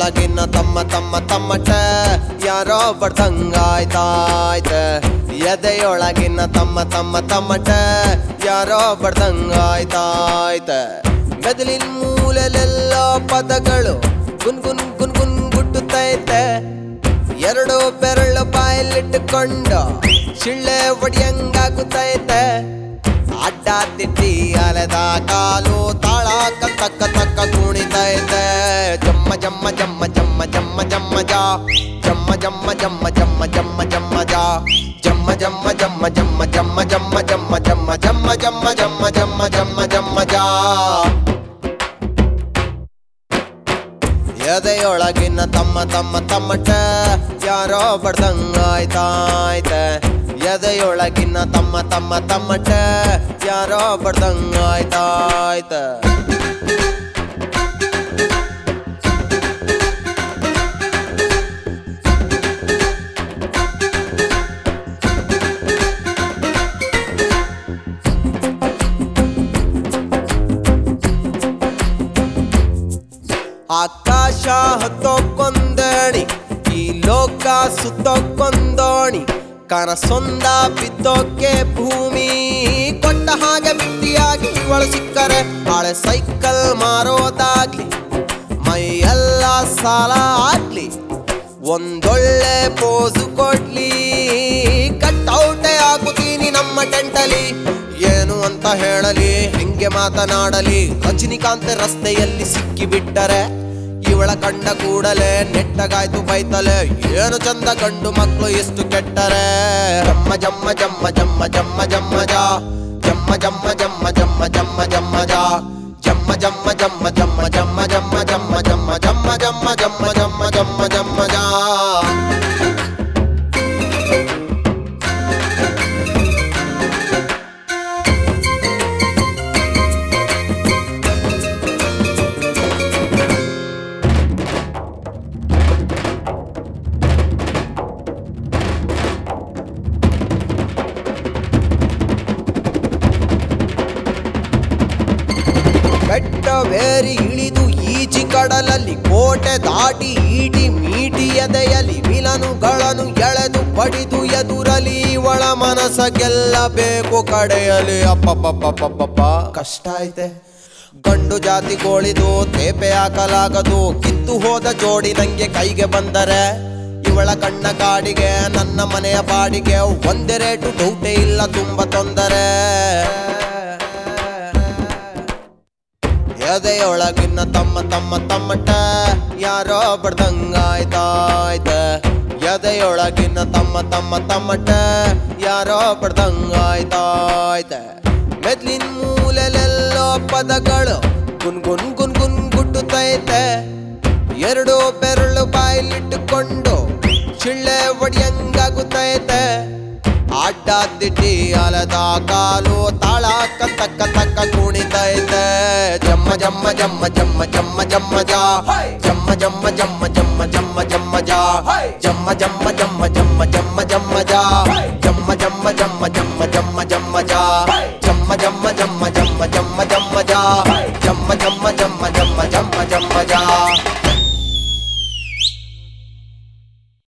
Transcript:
ಎದೆಯೊಳಗಿನ ತಮ್ಮ ತಮ್ಮ ತಮ್ಮಟ ಯಾರೋ ಬಡ್ದಂಗಾಯ್ತಾಯ್ತ ಎದೆಯೊಳಗಿನ ತಮ್ಮ ತಮ್ಮ ತಮ್ಮಟ ಯಾರೋ ಬಡ್ದಂಗಾಯ್ತಾಯ್ತ ಮೆದುಳಿನ ಮೂಲೆಲೆಲ್ಲ ಪದಗಳು ಗುನ್ ಗುನ್ ಗುನ್ ಗುನ್ ಗುಟ್ಟುತ್ತೈತೆ ಎರಡು ಬೆರಳು ಬಾಯಲ್ಲಿಟ್ಟುಕೊಂಡು ಶಿಳ್ಳೆ ಒಡಿಯಂಗಾಗುತ್ತೈತೆ ಅಡ್ಡ ತಿಟ್ಟಿ ಅಲೆದ ಕಾಲು ತಾಳ ತಕ್ಕ ತಕ್ಕ ಕುಣಿತೈತೆ ಜಮ್ಮ ಜಮ್ಮ ಜಮ್ಮ ಜಮ್ಮ ಜಮ್ಮ ಜಮ್ಮ ಜಾ ಜಮ್ಮ ಜಮ್ಮ ಜಮ್ಮ ಜಮ್ಮ ಜಮ್ಮ ಜಮ್ಮ ಜಾ ಜಮ್ಮ ಜಮ್ಮ ಜಮ್ಮ ಜಮ್ಮ ಜಮ್ಮ ಜಮ್ಮ ಜಮ್ಮ ಜಮ್ಮ ಜಮ್ಮ ಜಮ್ಮ ಜಮ್ಮ ಜಮ್ಮ ಜಮ್ಮ ಜಮ್ಮ ಜಾ ಎದೆಯೊಳಗಿನ ತಮ್ಮ ತಮ್ಮ ತಮ್ಮಟ ಯಾರೋ ಬಡ್ದಂಗಾಯ್ತಾಯ್ತ ಎದೆಯೊಳಗಿನ ತಮ್ಮ ತಮ್ಮ ತಮ್ಮಟ ಯಾರೋ ಬಡ್ದಂಗಾಯ್ತಾಯ್ತ ಆಕಾಶ ಹತ್ತೋಕೊಂದಣಿ ಈ ಲೋಕ ಸುತ್ತೋಕೊಂದೋಣಿ ಕನಸೊಂದ ಬಿದ್ದೋಕೆ ಭೂಮಿ ಕೊಟ್ಟ ಹಾಗೆ ಬಿಟ್ಟಿಯಾಗಿ ಇವಳು ಸಿಕ್ಕರೆ ಹಳೆ ಸೈಕಲ್ ಮಾರೋದಾಗ್ಲಿ ಮೈಯೆಲ್ಲ ಸಾಲ ಆಗ್ಲಿ ಒಂದೊಳ್ಳೆ ಪೋಸು ಕೊಡ್ಲಿ ಕಟ್ಔಟೆ ಆಗುತ್ತೀನಿ ನಮ್ಮ ಟೆಂಟಲಿ ಏನು ಅಂತ ಹೇಳಲಿ ಹೆಂಗೆ ಮಾತನಾಡಲಿ ರಜನಿಕಾಂತ್ ರಸ್ತೆಯಲ್ಲಿ ಸಿಕ್ಕಿ ಬಿಟ್ಟರೆ ಇವಳ ಕಂಡ ಕೂಡಲೇ ನೆಟ್ಟಗಾಯ್ತು ಬೈತಲೆ ಏನು ಚಂದ ಗಂಡು ಮಕ್ಕಳು ಎಷ್ಟು ಕೆಟ್ಟರೆ ಜಮ್ಮ ಜಮ್ಮ ಜಮ್ಮ ಜಮ್ಮ ಜಮ್ಮ ಜಮ್ಮ ಜಾ ಜಮ್ಮ ಜಮ್ಮ ಜಮ್ಮ ಜಮ್ಮ ಜಮ್ಮ ಜಮ್ಮ ಜಾ ಜಮ್ಮ ಜಮ್ಮ ಜಮ್ಮ ಜಮ್ಮ ಜಮ್ಮ ಜಮ್ಮ ಜಮ್ಮ ಜಮ್ಮ ಜಮ್ಮ ಜಮ್ಮ ಜಮ್ಮ ಜಮ್ಮ ಜಮ್ಮ ಜಮ್ಮ ಜಾ ಬೆಟ್ಟವೇರಿ ಇಳಿದು ಈಜಿ ಕಡಲಲ್ಲಿ ಕೋಟೆ ದಾಟಿ ಈಟಿ ಮೀಟಿ ಎದೆಯಲಿ ವಿಲನುಗಳನ್ನು ಎಳೆದು ಬಡಿದು ಎದುರಲಿ ಒಳ ಮನಸ ಗೆಲ್ಲಬೇಕು ಕಡೆಯಲಿ ಅಪ್ಪಪ್ಪಪ್ಪಪ್ಪಪ್ಪ ಕಷ್ಟ ಐತೆ ಗಂಡು ಜಾತಿ ಗೋಳಿದು ತೇಪೆ ಹಾಕಲಾಗದು ಕಿತ್ತು ಹೋದ ಜೋಡಿ ನಂಗೆ ಕೈಗೆ ಬಂದರೆ ಇವಳ ಕಣ್ಣ ಕಾಡಿಗೆ ನನ್ನ ಮನೆಯ ಬಾಡಿಗೆ ಒಂದೇ ರೇಟು ಡೌಟೇ ಇಲ್ಲ ತುಂಬ ತೊಂದರೆ ಎದೆಯೊಳಗಿನ ತಮ್ಮ ತಮ್ಮ ತಮ್ಮಟ ಯಾರೋ ಬಡ್ದಂಗಾಯ್ತಾಯ್ತ ಎದೆಯೊಳಗಿನ ತಮ್ಮ ತಮ್ಮ ತಮ್ಮಟ ಯಾರೋ ಬಡ್ದಂಗಾಯ್ತಾಯ್ತ ಮೆದ್ಲಿನ ಮೂಲೆಲೆಲ್ಲೋ ಪದಗಳು ಗುನ್ ಗುನ್ ಗುನ್ ಗುನ್ ಗುಟ್ಟುತ್ತೈತೆ ಎರಡು ಬೆರಳು ಬಾಯಲ್ಲಿಟ್ಟುಕೊಂಡು ಚಿಳ್ಳೆ ಒಡಿಯಂಗಾಗುತ್ತೈತೆ ಅಡ್ಡ ದಿಡ್ಡಿ ಅಲದ ಕಾಲು ತಾಳ ಕತ್ತಕ್ಕ ತಕ್ಕ ಕುಣಿತೈತೆ ಜಮ್ಮ ಜಮ್ಮ ಜಮ್ಮ ಜಮ್ಮ ಜಮ್ಮ ಜಮ್ಮ ಜಾ ಜಮ್ಮ ಜಮ್ಮ ಜಮ್ಮ ಜಮ್ಮ ಜಮ್ಮ ಜಮ್ಮ ಜಾ ಜಮ್ಮ ಜಮ್ಮ ಜಮ್ಮ ಜಮ್ಮ ಜಮ್ಮ ಜಮ್ಮ ಜಾ ಜಮ್ಮ ಜಮ್ಮ ಜಮ್ಮ ಜಮ್ಮ ಜಮ್ಮ ಜಮ್ಮ ಜಾ ಜಮ್ಮ ಜಮ್ಮ ಜಮ್ಮ ಜಮ್ಮ ಜಮ್ಮ ಜಮ್ಮ ಜಾ ಜಮ್ಮ ಜಮ್ಮ ಜಮ್ಮ ಜಮ್ಮ ಜಮ್ಮ ಜಮ್ಮ ಜಾ